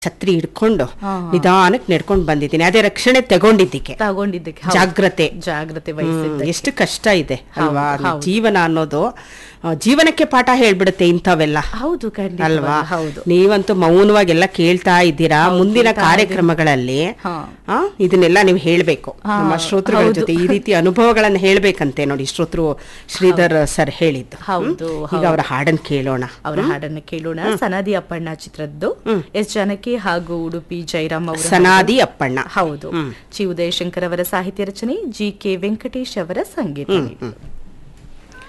ಛತ್ರಿ ಹಿಡ್ಕೊಂಡು ಹಾ. ನಿಧಾನಕ್ಕೆ ನಡ್ಕೊಂಡು ಬಂದಿದ್ದೀನಿ ಅದೇ ರಕ್ಷಣೆ ತಗೊಂಡಿದ್ದಕ್ಕೆ ತಗೊಂಡಿದ್ದಕ್ಕೆ ಹೌದು. ಜಾಗ್ರತೆ ಜಾಗ್ರತೆ ಹ್ಮ್, ವಹಿಸಿದ್ದ ಎಷ್ಟು ಕಷ್ಟ ಇದೆ ಹೌದು, ಅಲ್ವಾ ಅದು ಹೌದು. ಜೀವನ ಅನ್ನೋದು ಆ, ಜೀವನಕ್ಕೆ ಪಾಠ ಹೇಳ್ಬಿಡುತ್ತೆ ಇಂಥವೆಲ್ಲ ಹೌದು ಖಂಡಿತ ಅಲ್ವಾ ಹೌದು ನೀವಂತೂ ಮೌನವಾಗೆಲ್ಲ ಕೇಳ್ತಾ ಇದ್ದೀರಾ ಮುಂದಿನ ಕೇಳ್ತಾ ಕಾರ್ಯಕ್ರಮಗಳಲ್ಲಿ ಹಾ. ಆ, ಇದನ್ನೆಲ್ಲ ನೀವು ಹೇಳ್ಬೇಕು ಹಾ, ನಮ್ಮ ಶ್ರೋತೃಗಳ ಹೌದು. ಜೊತೆ ಈ ರೀತಿ ಅನುಭವಗಳನ್ನ ಹೇಳ್ಬೇಕಂತೆ ನೋಡಿ ಶ್ರೋತೃ ಶ್ರೀಧರ್ ಸರ್ ಹೇಳಿದ್ದು ಹೌದು, ಹ್ಮ್? ಈಗ ಹೌದು. ಅವರ ಹಾಡನ್ ಕೇಳೋಣ ಅವರ ಹಾಡನ್ನ ಕೇಳೋಣ ಸನಾದಿ ಅಪ್ಪಣ್ಣ ಚಿತ್ರದ್ದು ಎಸ್ ಜಾನಕಿ ಹಾಗೂ ಉಡುಪಿ ಜಯರಾಮ್ ಅವರ ಸನಾದಿ ಅಪ್ಪಣ್ಣ ಹೌದು ಚಿ ಉದಯಶಂಕರ್ ಅವರ ಸಾಹಿತ್ಯ ರಚನೆ ಜಿ ಕೆ ವೆಂಕಟೇಶ್ ಅವರ ಸಂಗೀತ